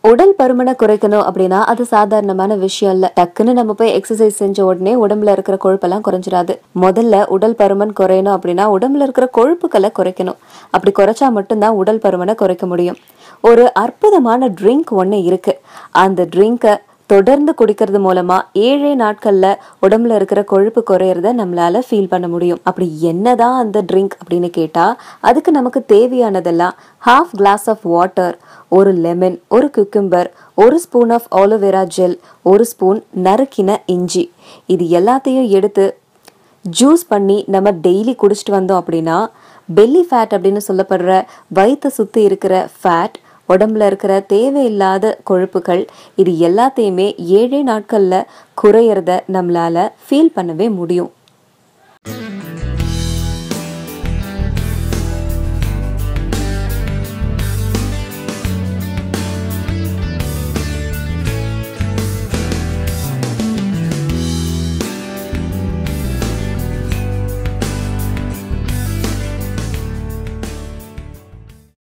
உடல் பருமனை குறைக்கணும் அப்படின்னா அது சாதாரணமான விஷயம் இல்ல டக்குன்னு நம்ம போய் எக்ஸசைஸ் செஞ்ச உடனே உடம்புல இருக்கிற கொழுப்பெல்லாம் குறைஞ்சிடாது முதல்ல உடல் பருமன் குறையணும் அப்படின்னா உடம்புல இருக்கிற கொழுப்புகளை குறைக்கணும் அப்படி குறைச்சா மட்டும்தான் உடல் பருமனை குறைக்க முடியும் ஒரு அற்புதமான ட்ரிங்க் ஒன்று இருக்கு அந்த ட்ரிங்கை தொடர்ந்து குடிக்கிறது மூலமா ஏழே நாட்கள்ல உடம்புல இருக்கிற கொழுப்பு குறையறத நம்மளால ஃபீல் பண்ண முடியும் அப்படி என்னதான் அந்த ட்ரிங்க் அப்படின்னு கேட்டா அதுக்கு நமக்கு தேவையானதெல்லாம் ஹாஃப் கிளாஸ் ஆஃப் வாட்டர் ஒரு லெமன் ஒரு குக்கும்பர் ஒரு ஸ்பூன் ஆஃப் ஆலோவேரா ஜெல் ஒரு ஸ்பூன் நறுக்கின இஞ்சி இது எல்லாத்தையும் எடுத்து ஜூஸ் பண்ணி நம்ம டெய்லி குடிச்சிட்டு வந்தோம் அப்படின்னா பெல்லி ஃபேட் அப்படின்னு சொல்லப்படுற வயிற்றை சுற்றி இருக்கிற ஃபேட் உடம்புல இருக்கிற தேவையில்லாத கொழுப்புகள் இது எல்லாத்தையுமே ஏழே நாட்களில் குறையிறத நம்மளால ஃபீல் பண்ணவே முடியும்